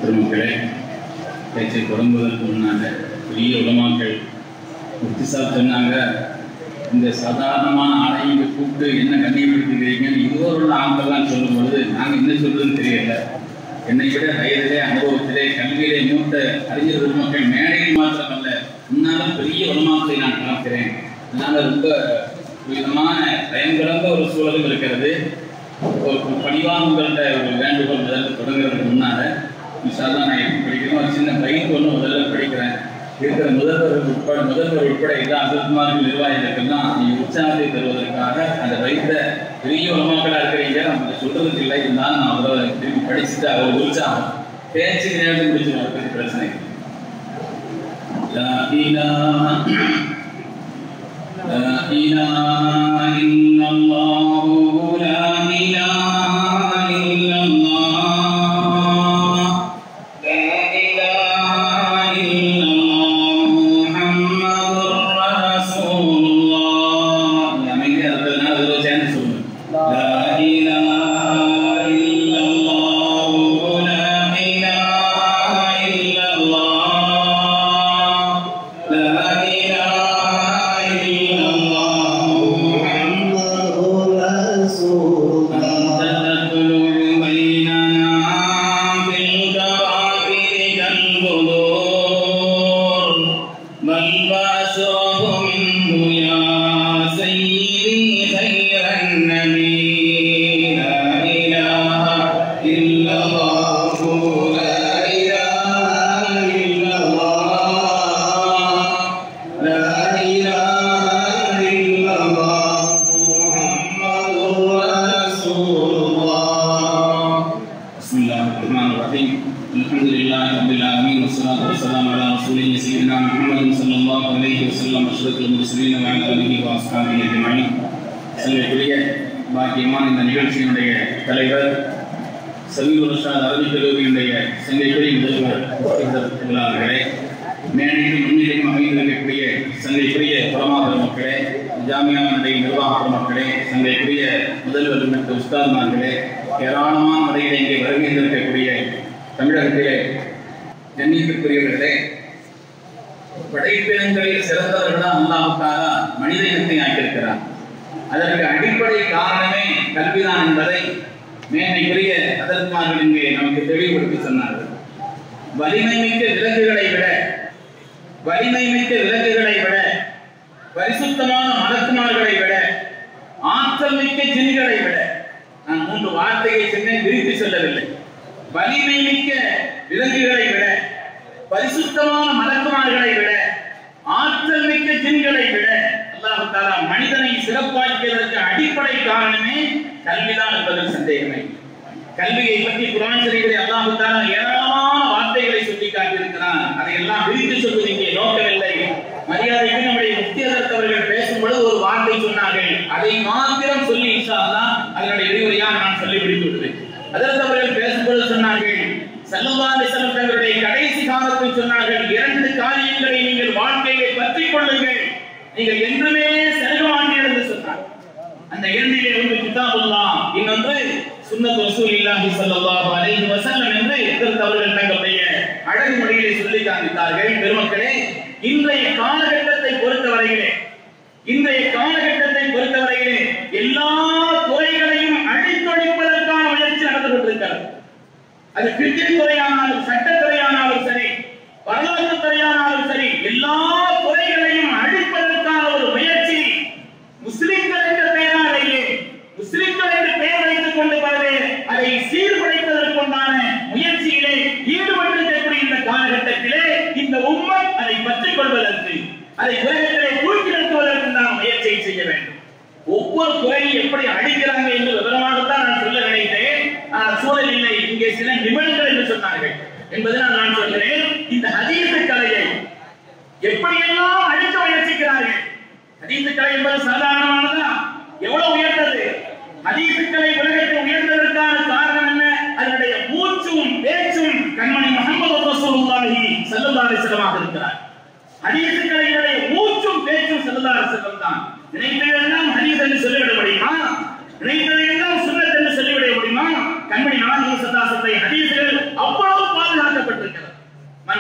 பெருமக்களே பேச்சை தொடங்குவதற்கு முன்னாங்க பெரிய உலமாக்கள் முக்தி சாப் சொன்னாங்க இந்த சாதாரணமான ஆடையை இங்க கூப்பிட்டு என்ன கண்ணியப்படுத்துகிறீங்கன்னு இதுவரை உள்ள ஆட்கள்லாம் சொல்லும் பொழுது நாங்கள் என்ன சொல்றதுன்னு தெரியல என்னை விட வயதிலே அனுபவத்திலே கல்வியிலே மூத்த அறிஞர் பெருமக்கள் மேடையில் மாத்திரமல்ல முன்னாலும் பெரிய உலமாக்களை நான் பார்க்கிறேன் அதனால ரொம்ப விதமான பயம் கலந்த ஒரு சூழலும் இருக்கிறது ஒரு பணிவாக உங்கள்கிட்ட ஒரு வேண்டுகோள் முதல்ல தொடங்குறதுக்கு முன்னால இன்ஷால்லா நான் எப்படி படிக்கிறேன் ஒரு சின்ன பைக் ஒன்று முதல்ல படிக்கிறேன் இருக்கிற முதல்வர் உட்பட முதல்வர் உட்பட எல்லா அசத்மார்கள் நிர்வாகிகளுக்கெல்லாம் நீங்கள் உற்சாகத்தை தருவதற்காக அந்த வைத்த பெரிய உலமாக்களாக இருக்கிறீங்க நம்ம சொல்றதுக்கு இல்லை இருந்தாலும் நான் அவரை திரும்பி படிச்சுட்டு அவர் உற்சாகம் பேச்சுக்கு நேரத்தில் முடிச்சு வரது பிரச்சனை இல்லை. لا إله لا إله إلا الله لا إله إلا الله لا إله إلا الله محمد رسول الله يا من يرضى هذا chance لا إله إلا الله لا إله إلا الله لا إله إلا الله محمد أنت تطلع بيننا في الكواكب كالبدور بل وأسرف منه يا سيدي خير النبي لا إله إلا الله لا إله إلا الله لا إله إلا الله محمد رسول الله بسم الله الرحمن الرحيم الحمد لله رب العالمين والصلاة والسلام على رسوله سيدنا محمد صلى الله عليه وسلم أشرف المرسلين وعلى آله وأصحابه أجمعين செல்லக்கூடிய பாக்கியமான இந்த நிகழ்ச்சியினுடைய தலைவர் சமீப ரஷாத் அரபிக் கல்லூரியினுடைய சங்கைக்குரிய முதல்வர் அவர்களே மேடையில் முன்னிலையும் அமைந்திருக்கக்கூடிய சங்கைக்குரிய புறமாக மக்களே ஜாமியாவினுடைய நிர்வாக மக்களே சங்கைக்குரிய முதல்வர் மற்ற உஸ்தாத்மார்களே ஏராளமான முறையில் இங்கே வருகின்றிருக்கக்கூடிய தமிழகத்திலே கண்ணியத்திற்குரியவர்களே படைப்பினங்களில் சிறந்தவர்களாக அல்லாவுக்காக மனித இனத்தை ஆக்கியிருக்கிறார் அதற்கு அடிப்படை காரணமே கல்விதான் என்பதை மேன்மைக்குரிய அதற்கார்கள் இங்கே நமக்கு தெளிவுபடுத்தி சொன்னார்கள் வலிமை மிக்க விலங்குகளை விட வலிமை மிக்க விலங்குகளை விட பரிசுத்தமான மலக்குமார்களை விட ஆற்றல் மிக்க ஜின்களை விட நான் மூன்று வார்த்தையை சொன்னேன் விரித்து சொல்லவில்லை வலிமை மிக்க விலங்குகளை விட பரிசுத்தமான மலக்குமார்களை விட ஆற்றல் மிக்க ஜின்களை விட அல்லாஹு தாலா மனிதனை சிறப்பாக்கியதற்கு அடிப்படை காரணமே கல்விதான் என்பதில் சந்தேகமே கல்வியை பற்றி குரான் சரிகளை அல்லாஹு தாலா ஏராளமான வார்த்தைகளை சொல்லி காட்டியிருக்கிறான் அதையெல்லாம் விரித்து சொல்வது இங்கே நோக்கவில்லை மரியாதைக்கு நம்முடைய முக்கியதற்கு அவர்கள் பேசும்பொழுது ஒரு வார்த்தை சொன்னார்கள் அதை மாத்திரம் சொல்லி இன்ஷா அல்லாஹ் அதனுடைய விரிவுரையாக நான் சொல்லி முடித்து விடுவேன் அதற்கு அவர்கள் பேசும்பொழுது சொன்னார்கள் சல்லல்லாஹு அலைஹி வஸல்லம் தங்களுடைய கடைசி காலத்தில் சொன்னார்கள் இரண்டு காரியங்களை நீங்கள் வாழ்க்கையை பற்றிக் கொள்ளுங்கள் நீங்கள் என்றுமே செல்க மாட்டீர்கள் என்று சொன்னார் அந்த இரண்டிலே ஒன்று கிதாபுல்லாஹ் இன்னொன்று சுன்னத் ரசூலில்லாஹி ஸல்லல்லாஹு அலைஹி வஸல்லம் என்று இதற்கு அவர்கள் தங்களுடைய அழகு மொழிகளை சொல்லி காண்பித்தார்கள் பெருமக்களே இன்றைய காலகட்டத்தை பொறுத்தவரையிலே இன்றைய காலகட்டத்தை பொறுத்தவரையிலே எல்லா துறைகளையும் அழித்தொழிப்பதற்கான முயற்சி நடந்து கொண்டிருக்கிறது அது கிரிக்கெட் துறையானாலும் சட்டத்துறையானாலும் சரி வரலாற்று துறையானாலும் சரி எல்லா துறைகளையும் அழிப்பதற்கான ஒரு முயற்சி முஸ்லிம்கள் என்ற பெயராலேயே முஸ்லிம்கள் என்று பெயர் வைத்துக் கொண்டு வருது அதை சீர்குலைப்பதற்குண்டான முயற்சியிலே ஈடுபட்டிருக்கக்கூடிய இந்த காலகட்டத்திலே இந்த உம்மத் அதை பற்றிக் கொள்வதற்கு அதை உலகத்திலே தூக்கி நிறுத்துவதற்கு நாம் முயற்சியை செய்ய வேண்டும் ஒவ்வொரு துறையும் எப்படி அழிக்கிறாங்க என்று விவரமாகத்தான் நான் சொல்ல நினைத்தேன் ஆனால் சூழல் இல்லை இங்கே சில நிபுணர்கள் என்று சொன்னார்கள் என்பதனால் நான் சொல்கிறேன் இந்த ஹதீஸ் கலையை எப்படியெல்லாம் அழிக்க முயற்சிக்கிறார்கள் ஹதீஸ் கலை என்பது சாதாரணமானதா எவ்வளவு உயர்ந்தது ஹதீஸ் கலை உலகத்தில் உயர்ந்ததற்கான காரணம் என்ன அதனுடைய மூச்சும் பேச்சும் கண்மணி முகமது ரசூலுல்லாஹி ஸல்லல்லாஹு அலைஹி வஸல்லம் இருக்கிறார் ஹதீஸ் கலையுடைய மூச்சும் பேச்சும் ஸல்லல்லாஹு அலைஹி வஸல்லம் தான் நினைத்ததெல்லாம் ஹதீஸ் என்று சொல்லிவிட முடியுமா நினைத்ததையெல்லாம் சுன்னத் என்று சொல்லிவிட முடியுமா கண்மணி நான்கு சதாசத்தை ஹதீஸ்கள் அவ்வளவு பாதுகாக்கப்பட்ட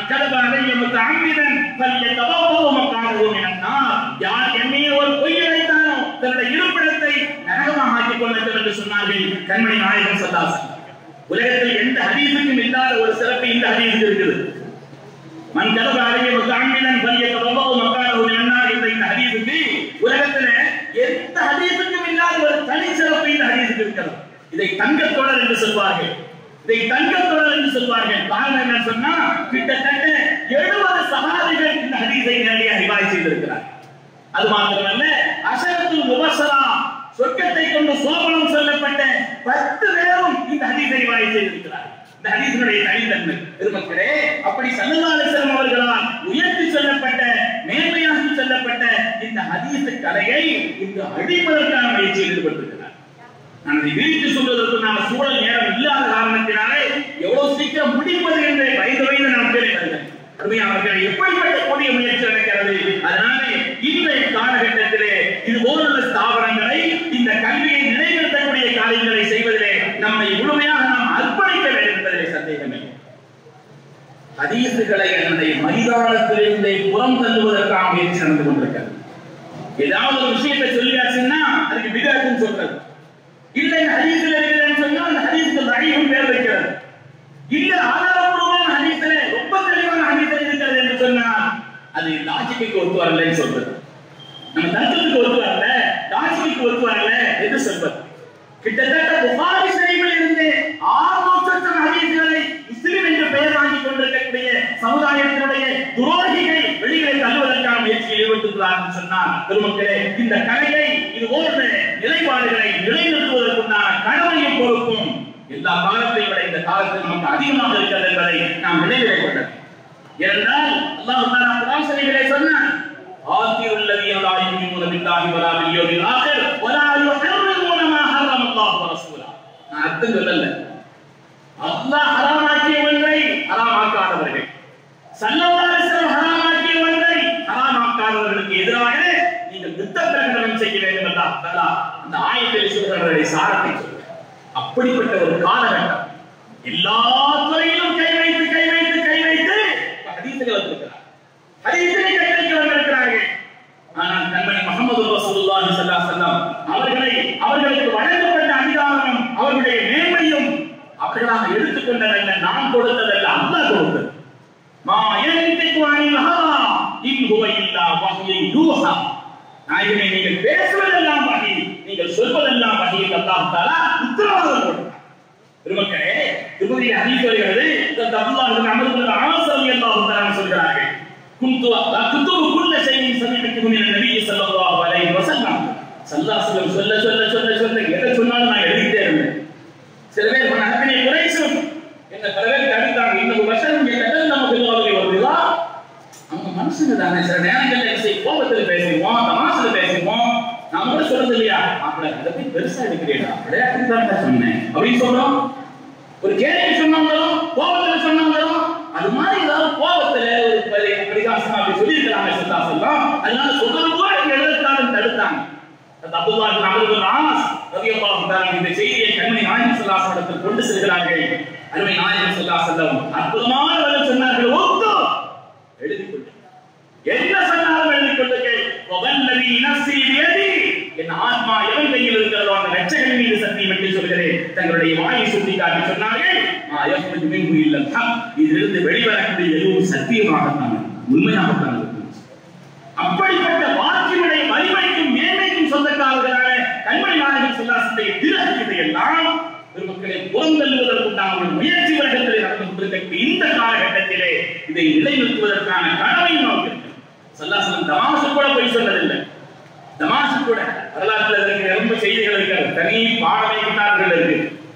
கதப அலைய முத்தஅம்மிதன் ஃபல்யதபவ்வ மக்கானஹு மினன் நார் யார் என்னையே ஒரு பொய் அழைத்தானோ தன்னுடைய இருப்பிடத்தை நரகமாக ஆக்கிக் கொள்ளட்டும் என்று சொன்னார்கள் கண்மணி நாயகன் சல்லாசன் உலகத்தில் எந்த ஹதீஸுக்கும் இல்லாத ஒரு சிறப்பு இந்த ஹதீஸுக்கு இருக்குது மன் கதப அலைய முத்தஅம்மிதன் ஃபல்யதபவ்வ மக்கானஹு மினன் நார் என்ற இந்த ஹதீஸுக்கு உலகத்துல எந்த ஹதீஸுக்கும் இல்லாத ஒரு தனி சிறப்பு இந்த ஹதீஸுக்கு இருக்கிறது இதை தங்கத்தொடர் என்று சொல்வார்கள் இதை தங்கத்தொடர் என்று சொல்வார்கள் காரணம் என்ன சொன்னா கிட்டத்தட்ட எழுபது சகாதிகள் இந்த ஹதீஸை நேரடியாக ரிவாய் செய்திருக்கிறார் அது மாத்திரமல்ல அசரத்துல் முபஸ்ஸரா சொர்க்கத்தை கொண்டு சோபனம் சொல்லப்பட்ட பத்து பேரும் இந்த ஹதீஸை ரிவாய் செய்திருக்கிறார் இந்த ஹதீஸினுடைய தனித்தன்மை பெருமக்களே அப்படி சல்லல்லாஹு அலைஹி வஸல்லம் அவர்களால் உயர்த்தி சொல்லப்பட்ட மேன்மையாகி சொல்லப்பட்ட இந்த ஹதீஸ் கலையை இங்கு அழிப்பதற்கான முயற்சியில் ஈடுபட்டிருக்கிறார் நான் அதை விரித்து சொல்வதற்கு நாம் சூழல் நேரம் இல்லாத காரணத்தினாலே எவ்வளவு சீக்கிரம் முடிப்பது என்று வயது வயது நாம் கேள்வி வருகிறேன் அருமையானவர்கள் எப்படிப்பட்ட கூடிய முயற்சி நடக்கிறது அதனால இன்றைய காலகட்டத்திலே இது போലുള്ള ஸ்தாபனங்களை இந்த கல்வியை நிலைநிறுத்தக்கூடிய காரியங்களை செய்வதிலே நம்மை முழுமையாக நாம் அர்ப்பணிக்க வேண்டும் என்பதிலே சந்தேகமே ஹதீசுகளை என்னுடைய மைதானத்திலிருந்தே புறம் தள்ளுவதற்கான முயற்சி நடந்து கொண்டிருக்கிறது ஏதாவது ஒரு விஷயத்தை சொல்லியாச்சுன்னா அதுக்கு விதாத்துன்னு சொல்றது இல்லை ஹதீஸ்ல இருக்கிறேன்னு சொன்னா அந்த ஹதீஸ்க்கு தகையும் பேர் வைக்கிறது இல்ல ஆதாரபூர்வமான ஹதீஸ்ல ரொம்ப தெளிவான ஹதீஸ்ல இருக்கிறது என்று சொன்னா அது லாஜிக்கு ஒத்து வரலன்னு சொல்றது நம்ம தர்க்கத்துக்கு ஒத்து வரல லாஜிக்கு ஒத்து வரல என்று சொல்வது கிட்டத்தட்ட புகாரி ஷரீஃபில் இருந்து ஆறு ஹதீஸ்களை முஸ்லிம் என்று பெயர் வாங்கி கொண்டிருக்கக்கூடிய சமுதாயத்தினுடைய துரோகிகள் வெளியிலே தள்ளுவதற்கான முயற்சியில் ஈடுபட்டிருக்கிறார்கள் சொன்னால் பெருமக்களே இந்த கலையை இது போன்ற நிலைப்பாடுகளை நிலைநிறுத்துவதற்குண்டான கடமையும் பொறுப்பும் எல்லா காலத்தையும் விட இந்த காலத்தில் நமக்கு அதிகமாக இருக்கிறது என்பதை நாம் நினைவிலே கொண்டது ஏனென்றால் அல்லாஹ் தஆலா குர்ஆன் ஷரீஃபிலே சொன்னான் ஆத்தியுல் லதீன லா யுமினூன பில்லாஹி வலா பில் யௌமில் ஆகிர் வலா யுஹர்ரிமூன மா ஹர்ரம அல்லாஹ் வ ரசூலா நான் அர்த்தம் சொல்லல அல்லாஹ் ஹராமாக்கிய ஒன்றை ஹராமாக்காதவர்கள் சல்லல்லாஹு அலைஹி வஸல்லம் ஹராமாக்கிய ஒன்றை ஹராமாக்காதவர்களுக்கு எதிராக நீங்கள் யுத்த பிரகடனம் செய்ய வேண்டும் என்றால் தஆலா அந்த ஆயத்தில் சொல்கிறவருடைய சாரத்தை சொல்கிறார் அப்படிப்பட்ட ஒரு காலகட்டம் எல்லா துறையிலும் கை வைத்து கை வைத்து கை வைத்து ஹதீசுகள் வந்திருக்கிறார் ஹதீஸினை கை வைக்க வந்திருக்கிறார்கள் ஆனால் கண்மணி முகமது ரசூலுல்லாஹி ஸல்லல்லாஹு அலைஹி வஸல்லம் அவர்களை அவர்களுக்கு வழங்கப்பட்ட அதிகாரமும் அவர்களுடைய மேன்மையும் அவர்களாக எடுத்துக்கொண்டதல்ல நான் கொடுத்ததல்ல அல்லாஹ் கொடுத்தது மா யன்திகு அனில் ஹவா இன் ஹுவ இல்லா வஹ்யுன் யூஹா நாயகமே நீங்கள் பேசுவதெல்லாம் வஹி நீங்கள் சொல்வதெல்லாம் வஹி அல்லாஹ் தஆலா உத்தரவாதம் கொடுத்தார் பெருமக்களே திருமதி ஹதீஸ் வருகிறது இந்த அல்லாஹ் இப்னு அம்ர் இப்னு ஆஸ் ரலியல்லாஹு தஆலா சொல்கிறார்கள் குந்து குத்துபு குல்ல ஷைஇன் சமீபத்துஹு மின் நபி ஸல்லல்லாஹு அலைஹி வஸல்லம் ஸல்லல்லாஹு அலைஹி வஸல்லம் சொல்ல சொல்ல சொல்ல சொல்ல எதை சொன்னாலும் நான் எழுதிட்டே இருந்தேன் சில பேர் மன அத்தனை குறைசும் என்ன பல பேர் தடுத்தாங்க இன்னொரு வருஷம் கேட்டது நமக்கு உதவி வருதுதா அவங்க மனுஷங்க தானே சில நேரங்கள்ல என்ன செய்ய கோபத்துல பேசுவோம் தமாசுல பேசுவோம் நான் கூட சொல்றது இல்லையா அப்படி அதை போய் பெருசா எடுக்கிறீடா விளையாட்டுக்கு தான் சொன்னேன் அப்படின்னு சொல்றோம் ஒரு கேள்வி சொன்னாங்களும் கோபத்துல சொன்னாங்களும் அது மாதிரி ஏதாவது கோபத்துல ஒரு பரி- பரிகாசமா அப்படி சொல்லியிருக்கிறாங்க சொல்லா சொல்லலாம் அதனால சொல்றது கூட இங்க எழுதத்தாலும் தடுத்தாங்க அந்த Abdullah ibn Amr ibn As ரலியல்லாஹு தஆலா இந்த செய்தியை கண்மணி நாயகம் ஸல்லல்லாஹு அலைஹி வஸல்லம் கொண்டு செல்கிறார்கள் அருமை நாயகம் ஸல்லல்லாஹு அலைஹி வஸல்லம் அற்புதமான பதில் சொன்னார்கள் ஒத்து எழுதிக் கொண்டு என்ன சொன்னாலும் எழுதிக் கொள்ளுங்கள் வல்லதி நஃப்ஸி பியதி என் ஆத்மா எவன் கையில் இருக்கிறதோ அந்த ரட்சகன் மீது சத்தியம் என்று சொல்கிறேன் தங்களுடைய வாயை சுட்டி காட்டி சொன்னார்கள் மா யஃப்ருஜு மின்ஹு இல்லல் ஹக் இதிலிருந்து வெளிவரக்கூடிய எதுவும் சத்தியமாகத்தான் உண்மையாகத்தான் இருக்கும் அப்படிப்பட்ட வாக்கினுடைய வலிமைக்கும் மேன்மைக்கும் சொந்தக்காரர்களான கண்மணி நாயகன் சொல்லாசனுடைய திரகத்தை எல்லாம் பெருமக்களை புறந்தள்ளுவதற்குண்டான ஒரு முயற்சி வருடத்திலே நடந்து கொண்டிருக்கக்கூடிய இந்த காலகட்டத்திலே இதை நிலைநிறுத்துவதற்கான கடமையும் நமக்கு இருக்கு சல்லாசனம் தமாசு கூட போய் சொன்னதில்லை தமாசு கூட வரலாற்றுல இருக்கிற ரொம்ப செய்திகள் இருக்கிறது தனி பாடமை கிட்டார்கள் இருக்கு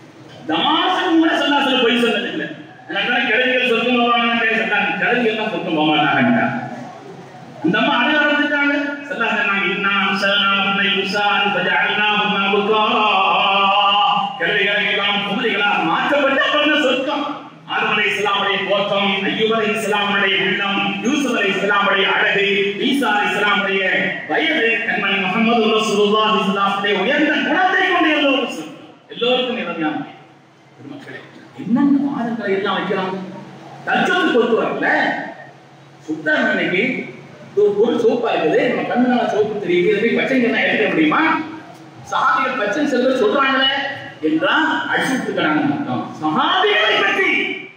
தமாசு கூட சல்லாசனம் போய் சொன்னதில்லை அதனால கிழங்குகள் சொந்தம் போவாங்க சொன்னாங்க கிழங்கு எல்லாம் சொந்தம் போக மாட்டாங்க இந்த அம்மா அழக ஆரம்பிச்சுட்டாங்க சொல்லாங்க நாங்க இன்னா அம்சனா உன்னை உசான் பஜஅல்னா உன்னா புகாரா கிழவிகளை எல்லாம் குமரிகளாக மாற்றப்பட்ட பண்ண சொர்க்கம் ஆதம் அலை இஸ்லாமுடைய தோற்றம் ஐயூப் அலை இஸ்லாமுடைய உள்ளம் யூசுப் அலை இஸ்லாமுடைய அழகு ஈசா அலை இஸ்லாமுடைய வயது கண்மணி முகமது ரசூலுல்லாஹி ஸல்லல்லாஹு உயர்ந்த குணத்தை கொண்டு எல்லோருக்கும் சொர்க்கம். எல்லோருக்கும் நிரந்தரமாக பெருமக்களே என்னென்ன வாதங்களை எல்லாம் வைக்கிறாங்க தர்க்கத்துக்கு ஒத்து வரல சுத்தா இன்னைக்கு ஒரு பொருள் சோப்பா இருக்குது நம்ம கண்ணுனால சோப்பு தெரியுது இதை போய் பச்சை கண்ணா எடுக்க முடியுமா சஹாபிகள் பச்சை செல்வர் சொல்றாங்களே என்றால் அடிச்சு விட்டுக்கிறாங்க அர்த்தம் சஹாபிகளை பற்றி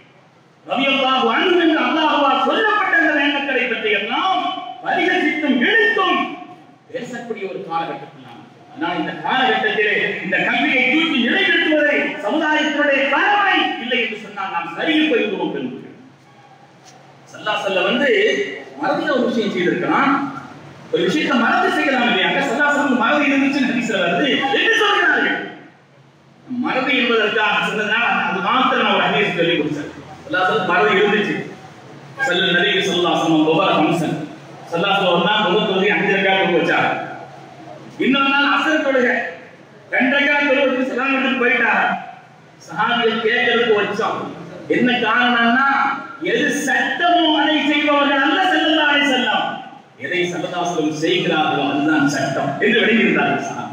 ரவியல்லாஹு அன்ஹு என்று அல்லாஹ்வால் சொல்லப்பட்ட அந்த நேமக்களை பற்றி எல்லாம் பரிகசித்தும் இழுத்தும் பேசக்கூடிய ஒரு காலகட்டத்தில் நாம் இருக்கிறோம். அதனால் இந்த காலகட்டத்திலே இந்த கல்வியை தூக்கி நிலைநிறுத்துவதை சமுதாயத்தினுடைய கடமை இல்லை என்று சொன்னால் நாம் சரியில் போய்விடுவோம் என்று சல்லா சொல்ல வந்து மறந்த ஒரு விஷயம் செய்திருக்கிறான் ஒரு விஷயத்தை மறந்து செய்யலாம் இல்லையா அங்க சல்லா சொல்ல மறதி இருந்துச்சுன்னு ஹதீஸ்ல வருது என்ன சொல்கிறார்கள் மறதி என்பதற்காக சொன்னதுனால அது மாத்திரம் நான் ஒரு ஹதீஸ் சொல்லி கொடுத்தேன் சல்லா சொல்ல மறதி இருந்துச்சு செல்ல நபிக்கு சல்லா சொல்லம் ஒவ்வொரு கம்சன் சல்லா சொல்லம் தான் முதல் தொழுகை அஞ்சு ரக்காக கொண்டு வச்சார் இன்னொரு நாள் அசர் தொழுகை ரெண்டு ரக்காக தொழுகை சலாம் எடுத்து போயிட்டார் சஹாபிகள் கேட்கறதுக்கு வச்சோம் என்ன காரணம்னா எது சட்டமோ அதை செய்பவர்கள் அல்ல செல்லல்லா அலை செல்லம் எதை சல்லதாசலம் செய்கிறார்களோ அதுதான் சட்டம் என்று வெளியிருந்தார்கள் சஹாபி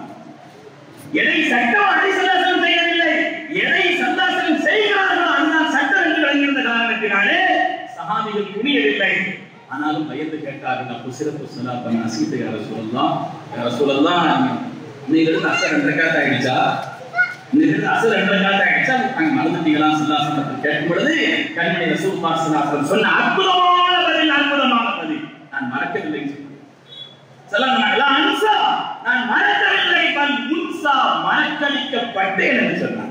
எதை சட்டம் அதை சல்லாசலம் செய்யவில்லை எதை சல்லாசலம் செய்கிறார்களோ அதுதான் சட்டம் என்று விளங்கியிருந்த காரணத்தினாலே சஹாபிகள் துணியவில்லை ஆனாலும் பயந்து கேட்டார்கள் அப்போ சிறப்பு சொல்லாத்தம் அசீத்து யார சொல்லலாம் யார சொல்லலாம் இன்னைக்கு இருந்து அசர் ரெண்டு ரக்காத் ஆயிடுச்சா இன்னைக்கு இருந்து அசர் ரெண்டு ரக்காத் ஆயிடுச்சா அங்க மறந்துட்டீங்களா சொல்லாசனத்தை கேட்கும் பொழுது கண்மணி ரசூல் சொல்லாசனம் சொன்ன அற்புதமான பதில் அற்புதமான பதில் நான் மறக்கவில்லை சொல்லாங்க அன்சா நான் மறக்கவில்லை பல் முன்சா மறக்கடிக்கப்பட்டேன் என்று சொன்னாங்க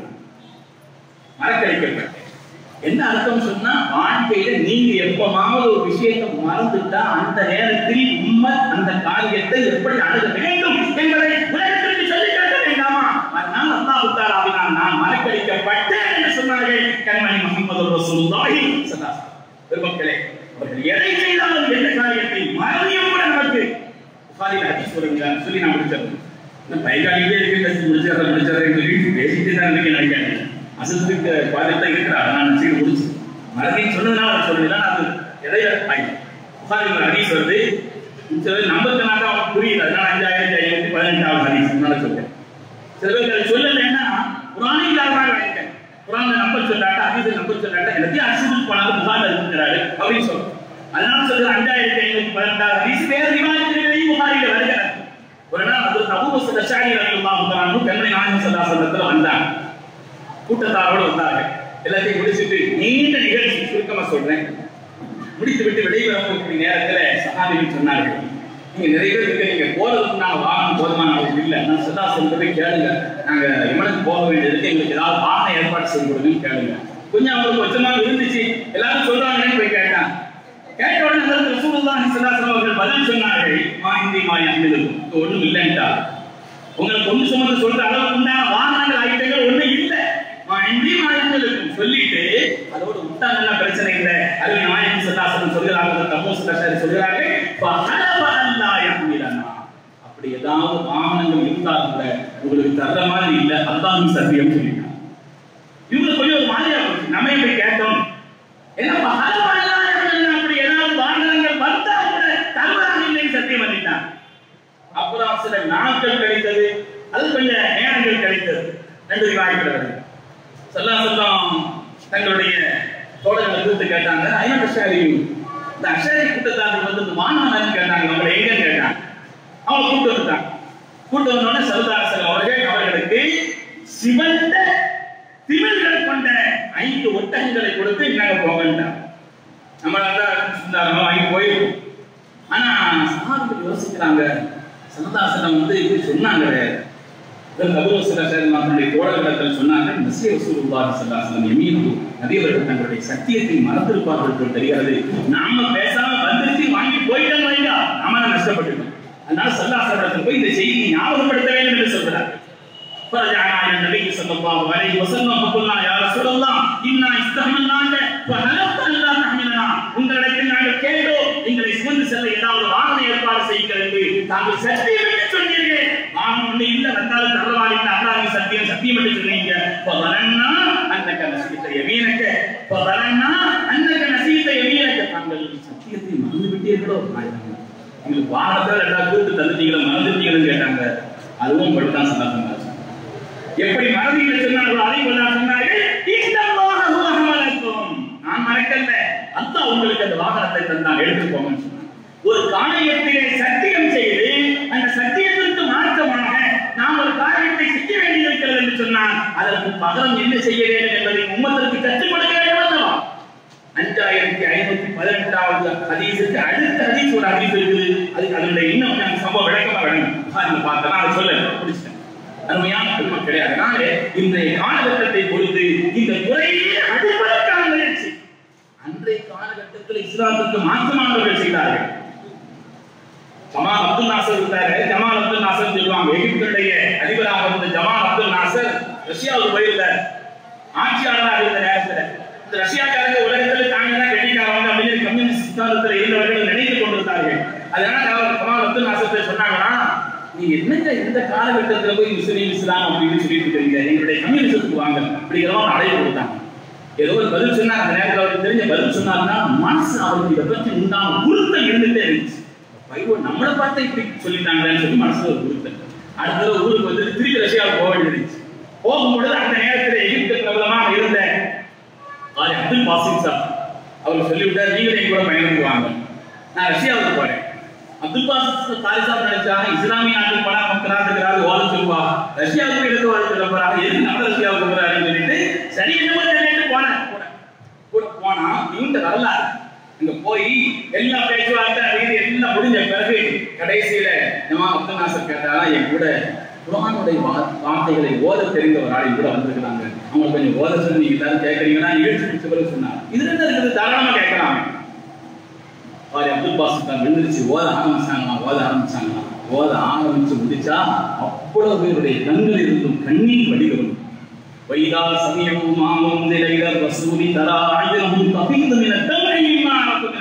மறக்கடிக்கப்பட்டேன் என்ன அர்த்தம் சொன்னா வாழ்க்கையில நீங்க எப்பமாவது ஒரு விஷயத்தை மறந்துட்டா அந்த நேரத்தில் உண்மை அந்த காரியத்தை எப்படி அணுக வேண்டும் என்பதை உலகத்திற்கு சொல்லி காட்ட வேண்டாமா அதனால் அல்லாஹ் தாலாவினால் நான் மறக்கடிக்கப்பட்டேன் என்று சொன்னார்கள் கண்மணி முகமது ரசூலுல்லாஹி ஸல்லல்லாஹு பெருமக்களே அவர்கள் எதை செய்தாலும் எந்த காரியத்தை மறதியும் கூட நமக்கு புகாரில் ஹதீஸ் வருங்க சொல்லி நான் முடிச்சிடறேன் இந்த பைகாலிலே இருக்கு முடிச்சிடறேன் முடிச்சிடறேன் சொல்லி பேசிட்டு தான் இருக்கேன் நினைக்கிறேன் அசத்துக்கு பாதித்த இருக்கிறார் நான் சீடு முடிச்சு மறுபடியும் சொன்னதுனால அவர் சொல்லலாம் அது எதைய ஆயிடும் புகாரில் ஹதீஸ் வருது சில நம்பர் சொன்னாக்க அவன் புரியல அதனால அஞ்சாயிரத்தி ஐநூத்தி பதினெட்டாவது ஹதீஸ் அதனால சொல்றேன் சில பேருக்கு அது சொல்லலைன்னா குரானே இல்லாத நினைக்கிறேன் குரான்ல நம்பர் சொல்லாட்டா ஹதீஸ் நம்பர் சொல்லாட்டா எல்லாத்தையும் அரிசி போனாலும் புகார் இருக்கிறாரு அப்படின்னு சொல்றேன் அதனால சொல்ற அஞ்சாயிரத்தி ஐநூத்தி பதினெட்டாவது ஹதீஸ் வேறு ரிவாயத்திலேயும் புகாரில வருகிறது ஒரு நாள் அது அபூ சஷாரி ரலியல்லாஹு தஆலா கண்மணி நாயகம் ஸல்லல்லாஹு அலைஹி வஸல்லம் வந்தாங்க கூட்டத்தாரோடு வந்தாங்க எல்லாத்தையும் முடிச்சிட்டு நீண்ட நிகழ்ச்சி சுருக்கமா சொல்றேன் முடித்து விட்டு வெளிவரக்கூடிய நேரத்துல சகாபிகள் சொன்னார்கள் நீங்க நிறைய பேர் இருக்கு நீங்க போறதுக்கு நாங்க வாகனம் போதுமான அளவுக்கு இல்லை நான் சதா சொல்றதை கேளுங்க நாங்க எமனுக்கு போக வேண்டியதுக்கு எங்களுக்கு ஏதாவது வாகனம் ஏற்பாடு செய்து கொடுங்கன்னு கேளுங்க கொஞ்சம் அவங்களுக்கு கொஞ்சமாக இருந்துச்சு எல்லாரும் சொல்றாங்கன்னு போய் கேட்டான் கேட்ட உடனே அதற்கு ரசூலுல்லாஹி ஸல்லல்லாஹு அலைஹி அவர்கள் பதில் சொன்னார்கள் மா இந்தி மா யஹ்மிலுக்கும் இது ஒண்ணும் இல்லைன்டா உங்களுக்கு ஒண்ணு சுமந்து சொல்ற அளவுக்கு உண்டான வாகனங்கள் ஐட்டங்கள் ஒண்ணு இல்ல மா இந்தி மா யஹ்மிலுக்கும் சொல்லிட்டு அதோட விட்டா நல்ல பிரச்சனை இல்லை அருமை நாயகம் சல்லாசனம் சொல்கிறார்கள் தமோ சல்லாசரி சொல்கிறார்கள் ஃபஹலப அல்லா யஹ்மிலனா அப்படி ஏதாவது வாகனங்கள் இருந்தால் கூட உங்களுக்கு தர்ற மாதிரி இல்ல அல்லாஹ்வின் சத்தியம் சொல்லிட்டாங்க இவங்களுக்கு கொஞ்சம் ஒரு மாதிரியா போச்சு நம்ம எப்படி கேட்டோம் ஏன்னா ஃபஹலப அல்லா யஹ்மிலனா அப்படி ஏதாவது வாகனங்கள் வந்தா கூட தருவாங்க இல்லைன்னு சத்தியம் பண்ணிட்டாங்க அப்புறம் சில நாட்கள் கிடைத்தது அது கொஞ்சம் நேரங்கள் கிடைத்தது ரெண்டு வாய்ப்பு சொல்லா சொல்லம் தங்களுடைய தோழர்களை கூப்பிட்டு கேட்டாங்க ஐநா அஷாரி இந்த அஷாரி கூட்டத்தார்கள் வந்து இந்த மாணவன் கேட்டாங்க நம்மளை எங்கன்னு கேட்டாங்க அவங்க கூப்பிட்டு வந்துட்டாங்க கூப்பிட்டு வந்தோடனே சரதாசன் அவர்கள் அவர்களுக்கு சிவந்த திமிழ்கள் கொண்ட ஐந்து ஒட்டகங்களை கொடுத்து நாங்க போகண்டாங்க நம்மளால சுந்தாரமா வாங்கி போயிருக்கோம் ஆனா சகாபிகள் யோசிக்கிறாங்க சரதாசனம் வந்து இப்படி சொன்னாங்க தன்னுடைய தோழர்களிடத்தில் சொன்னார்கள் நசிய ரசூலுல்லாஹி ஸல்லல்லாஹு அலைஹி வஸல்லம் யமீனு நபியவர்கள் தங்களுடைய சத்தியத்தை மறந்திருப்பார்கள் என்று தெரிகிறது நாம பேசாம வந்துருச்சு வாங்கி போயிட்டோம் வைங்க நாம தான் நஷ்டப்பட்டுட்டோம் அதனால சல்லாசனத்தில் போய் இந்த செய்தியை ஞாபகப்படுத்த வேண்டும் என்று சொல்கிறார்கள் فرجعنا الى النبي صلى الله عليه وسلم فقلنا يا رسول الله انا استحملناك فهلكت الا تحملنا உங்களிடத்தில் நாங்கள் கேட்டோம் எங்களை சுமந்து செல்ல ஏதாவது வாகன ஏற்பாடு செய்யுங்கள் என்று தாங்கள் சத்தியம் என்று சொன்னீர்கள் வாகனம் ஒண்ணு இல்ல வந்தாலும் தரவாரின் அல்லாஹ் சத்தியம் சத்தியம் என்று சொன்னீங்க فظننا انك نسيت يمينك فظننا انك نسيت يمينك தாங்கள் சத்தியத்தை மறந்து விட்டீர்களோ எங்களுக்கு வாகனத்தில் ரெண்டாவது கூட்டு தந்துட்டீங்களா மறந்துட்டீங்கன்னு கேட்டாங்க அதுவும் படுத்தான் சந்தாசம் எப்படி மறதியில் சொன்னார்களோ அதை கொண்டா சொன்னார்கள் இந்த நான் மறக்கல அல்லாஹ் உங்களுக்கு அந்த வாகனத்தை தந்தான் எடுத்துட்டு போங்கன்னு சொன்னான் ஒரு காரியத்திலே சத்தியம் செய்து அந்த சத்தியத்திற்கு மாற்றமாக நாம் ஒரு காரியத்தை செய்ய வேண்டியிருக்கிறது என்று சொன்னால் அதற்கு பகரம் என்ன செய்ய வேண்டும் என்பதை உம்மத்திற்கு கற்றுக் கொடுக்க வேண்டும் அல்லவா அஞ்சாயிரத்தி ஐநூத்தி பதினெட்டாவது ஹதீஸுக்கு அடுத்த ஹதீஸ் ஒரு ஹதீஸ் இருக்குது அதுக்கு அதனுடைய இன்னும் நான் சம்பவம் விளக்கமா விளங்கும் பாருங்க பார்த்தா அதை சொல்ல முடிச்சிட்டேன் அருமையான பெருமை கிடையாது அதனால இன்றைய காலகட்டத்தை பொறுத்து இந்த துறையிலே அடிப்பதற்கான முயற்சி அன்றைய காலகட்டத்தில் இஸ்லாத்துக்கு மாற்றமானவர்கள் செய்தார்கள் ஜமால் அப்துல் நாசர் இருந்தாரு ஜமால் அப்துல் நாசர் சொல்லுவாங்க எகிப்துடைய அதிபராக இருந்த ஜமால் அப்துல் நாசர் ரஷ்யாவுக்கு போயிருந்தார் ஆட்சியாளராக இருந்த நேரத்துல இந்த ரஷ்யாக்காரங்க உலகத்துல தாங்க தான் கெட்டிக்காரங்க அப்படின்னு கம்யூனிஸ்ட் சித்தாந்தத்தில் இருந்தவர்கள் நினைத்துக் கொண்டிருந்தார்கள் அதனால அவர் ஜமால் அப்துல் நாசர் சொன்னாங்கன்னா நீங்க என்னங்க இந்த காலகட்டத்துல போய் முஸ்லீம் இஸ்லாம் அப்படின்னு சொல்லிட்டு இருக்கீங்க எங்களுடைய கம்யூனிசத்துக்கு வாங்க அப்படிங்கிற மாதிரி அழைப்பு கொடுத்தாங்க ஏதோ ஒரு பதில் சொன்னா அந்த நேரத்தில் அவருக்கு தெரிஞ்ச பதில் சொன்னாருன்னா மனசு அவருக்கு இதை பற்றி உண்டான உறுத்தல் இருந்துட்டே இருந்துச்சு ஐயோ நம்மளை பார்த்து இப்படி சொல்லிட்டாங்களேன்னு சொல்லி மனசுல ஒரு உறுத்தல் அடுத்த தடவை ஊருக்கு வந்து திருப்பி ரஷ்யாவுக்கு போக வேண்டியிருந்துச்சு போகும்பொழுது அந்த நேரத்தில் எகிப்து பிரபலமாக இருந்த ஆர் அப்துல் பாசிம் சார் அவர் சொல்லிவிட்டார் நீங்களே என் கூட பயணத்துக்கு வாங்க நான் ரஷ்யாவுக்கு போறேன் அப்துல் பாசிம் தாரிசாப் நினைச்சாங்க இஸ்லாமிய நாட்டுக்கு போனா மக்களாக ஓத சொல்வா ரஷ்யாவுக்கு எடுத்து வாழ சொல்ல போறாங்க எதுக்கு நம்ம ரஷ்யாவுக்கு போறாருன்னு சொல்லிட்டு சரி என்னமோ தெரியல போனேன் கூட கூட போனா நீண்ட வரலாறு அங்க போய் எல்லா பேச்சுவார்த்தை அது இது எல்லாம் முடிஞ்ச பிறகு கடைசியில நம்ம அப்துல் நாசர் கேட்டாரா என் கூட குரானுடைய வா- வார்த்தைகளை ஓத தெரிந்த ஒரு ஆள் கூட வந்திருக்கிறாங்க அவங்க கொஞ்சம் ஓத சொல்லி நீங்க எல்லாரும் கேட்கறீங்கன்னா எழுத்து பிடிச்ச பிறகு சொன்னாங்க இது என்ன இருக்குது தாராளமா கேட்கலாம் அவர் அப்துல் பாசித் தான் விழுந்துருச்சு ஓத ஆரம்பிச்சாங்களாம் ஓத ஆரம்பிச்சாங்களாம் ஓத ஆரம்பிச்சு முடிச்சா அவ்வளவு பேருடைய கண்கள் இருந்தும் கண்ணீர் வடிகளும் வைதா சமயமும் மாமும் நிலையில வசூலி தரா ஆயுதமும் தபிந்து மின தமிழிமா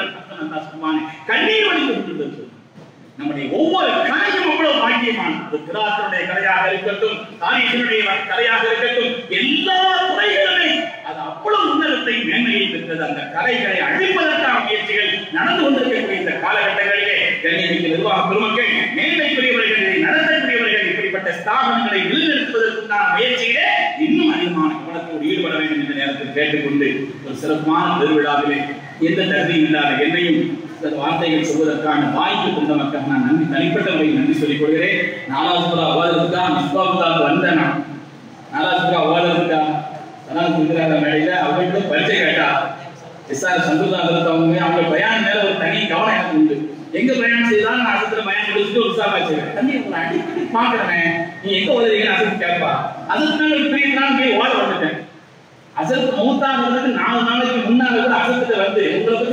கண்ணீர் வடித்து கொண்டிருந்தது நம்முடைய ஒவ்வொரு கலையும் அவ்வளவு பாக்கியமானது கிராசனுடைய கலையாக இருக்கட்டும் தாரியத்தினுடைய கலையாக இருக்கட்டும் எல்லா துறைகளுமே அது அவ்வளவு உன்னதத்தை மேன்மையை பெற்றது அந்த கலைகளை அழிப்பதற்கான முயற்சிகள் நடந்து கொண்டிருக்கக்கூடிய இந்த காலகட்டங்களிலே கண்ணியமிக்க நிர்வாக பெருமக்கள் மேன்மைக்குரியவர்கள் இதை நடத்தக்கூடியவர்கள் இப்படிப்பட்ட ஸ்தாபனங்களை நிலைநிறுத்துவதற்குண்டான முயற்சியிலே இன்னும் அதிகமான கவனத்தோடு ஈடுபட வேண்டும் என்ற நேரத்தில் கேட்டுக்கொண்டு ஒரு சிறப்பான பெருவிழாவிலே எந்த தகுதியும் இல்லாத என்னையும் சில வார்த்தைகள் சொல்வதற்கான வாய்ப்பு தந்த மக்கள் நான் நன்றி தனிப்பட்ட முறையில் நன்றி சொல்லிக் கொள்கிறேன் நாலாவது புறா ஓதுறதுக்கா மிஸ்பாவுக்காக வந்தேன் நான் நாலாவது புறா ஓதுறதுக்கா சனாத் இருக்கிறாங்க மேடையில அவங்கள்ட்ட பரிச்சை கேட்டா எஸ்ஆர் சந்துதான் இருந்தவங்க அவங்க பயான் மேல ஒரு தனி கவனம் எனக்கு உண்டு எங்க பயணம் செய்தாலும் நான் அசத்துல பயணம் முடிச்சுட்டு ஒரு சாப்பா செய்வேன் தம்பி உங்களை அடிக்கடி பாக்குறேன் நீ எங்க ஓதுறீங்கன்னு அசத்து கேட்பா அதுக்கு மேல ஒரு பெரிய நாள் போய் ஓட வந்துட்டேன் அசத்து மூத்தாகிறதுக்கு நாலு நாளைக்கு முன்னால கூட அசத்துல வந்து உங்களை பத்தி